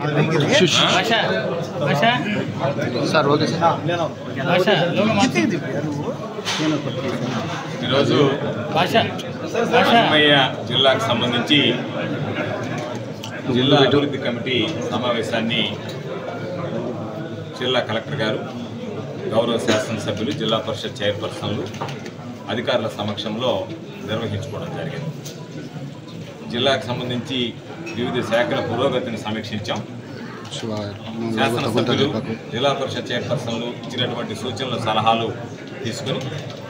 భాష భాష sir okay sir భాష లోక మార్చి. ఈరోజు భాష భాష అన్నమయ్య జిల్లాకు సంబంధించి జిల్లా అభివృద్ధి కమిటీ సమావేశాన్ని జిల్లా కలెక్టర్ గారు గౌరవ శాసనసభ్యులు జిల్లా పరిషత్ చైర్పర్సన్లు అధికారుల సమక్షంలో నిర్వహించుకోవడం జరిగింది జిల్లాకు సంబంధించి వివిధ శాఖల పురోగతిని సమీక్షించాం శాసనసభ్యులు జిల్లా పరిషత్ చైర్పర్సన్లు ఇచ్చినటువంటి సూచనలు సలహాలు తీసుకుని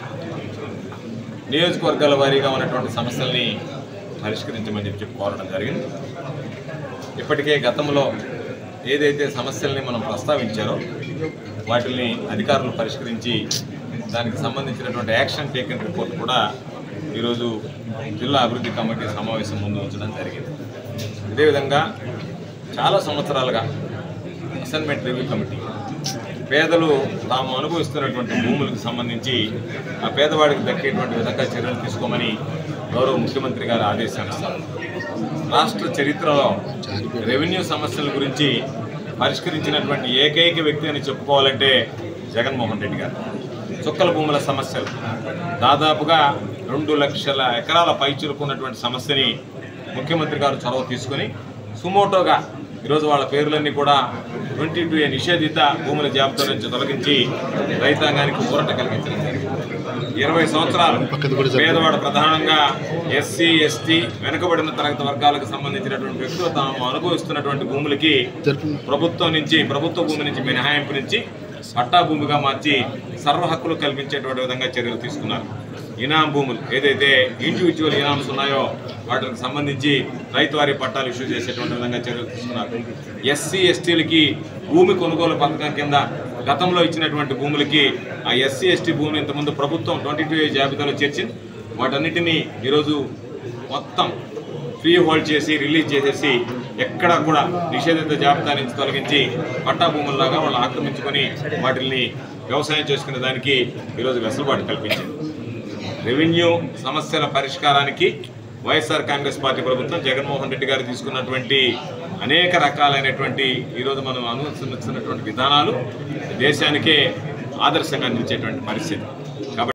నియోజకవర్గాల వారీగా ఉన్నటువంటి సమస్యల్ని పరిష్కరించమని చెప్పి చెప్పి కోరడం జరిగింది ఇప్పటికే గతంలో ఏదైతే సమస్యల్ని మనం ప్రస్తావించారో వాటిని అధికారులు పరిష్కరించి దానికి సంబంధించినటువంటి యాక్షన్ టేకన్ రిపోర్ట్ కూడా ఈరోజు జిల్లా అభివృద్ధి కమిటీ సమావేశం ముందు ఉంచడం జరిగింది అదేవిధంగా చాలా సంవత్సరాలుగా అసైన్మెంట్ రివ్యూ కమిటీ పేదలు తాము అనుభవిస్తున్నటువంటి భూములకు సంబంధించి ఆ పేదవాడికి దక్కేటువంటి విధంగా చర్యలు తీసుకోమని గౌరవ ముఖ్యమంత్రి గారు ఆదేశిస్తారు రాష్ట్ర చరిత్రలో రెవెన్యూ సమస్యల గురించి పరిష్కరించినటువంటి ఏకైక వ్యక్తి అని చెప్పుకోవాలంటే జగన్మోహన్ రెడ్డి గారు చుక్కల భూముల సమస్యలు దాదాపుగా రెండు లక్షల ఎకరాల పై చురుకున్నటువంటి సమస్యని ముఖ్యమంత్రి గారు చొరవ తీసుకొని సుమోటోగా ఈరోజు వాళ్ళ పేర్లన్నీ కూడా ట్వంటీ టూ ఏ నిషేధిత భూముల జాబితా నుంచి తొలగించి రైతాంగానికి ఊరట కలిగించడం జరిగింది ఇరవై సంవత్సరాలు పేదవాడు ప్రధానంగా ఎస్సీ ఎస్టీ వెనుకబడిన తరగతి వర్గాలకు సంబంధించినటువంటి వ్యక్తులు తాము అనుభవిస్తున్నటువంటి భూములకి ప్రభుత్వం నుంచి ప్రభుత్వ భూమి నుంచి మినహాయింపు నుంచి పట్టా భూమిగా మార్చి సర్వ హక్కులు కల్పించేటువంటి విధంగా చర్యలు తీసుకున్నారు ఇనాం భూములు ఏదైతే ఇండివిజువల్ ఇనామ్స్ ఉన్నాయో వాటికి సంబంధించి రైతు వారి పట్టాలు ఇష్యూ చేసేటువంటి విధంగా చర్యలు తీసుకున్నారు ఎస్సీ ఎస్టీలకి భూమి కొనుగోలు పథకం కింద గతంలో ఇచ్చినటువంటి భూములకి ఆ ఎస్సీ ఎస్టీ భూమి ఇంతకుముందు ప్రభుత్వం ట్వంటీ టూ జాబితాలో చేర్చింది వాటన్నిటినీ ఈరోజు మొత్తం ఫ్రీ హోల్డ్ చేసి రిలీజ్ చేసేసి ఎక్కడా కూడా నిషేధిత జాబితా నుంచి తొలగించి పట్టా భూముల్లాగా వాళ్ళు ఆక్రమించుకొని వాటిని వ్యవసాయం చేసుకునే దానికి ఈరోజు వెసులుబాటు కల్పించింది రెవెన్యూ సమస్యల పరిష్కారానికి వైఎస్ఆర్ కాంగ్రెస్ పార్టీ ప్రభుత్వం జగన్మోహన్ రెడ్డి గారు తీసుకున్నటువంటి అనేక రకాలైనటువంటి ఈరోజు మనం అనుసరిస్తున్నటువంటి విధానాలు దేశానికే ఆదర్శంగా నిలిచేటువంటి పరిస్థితి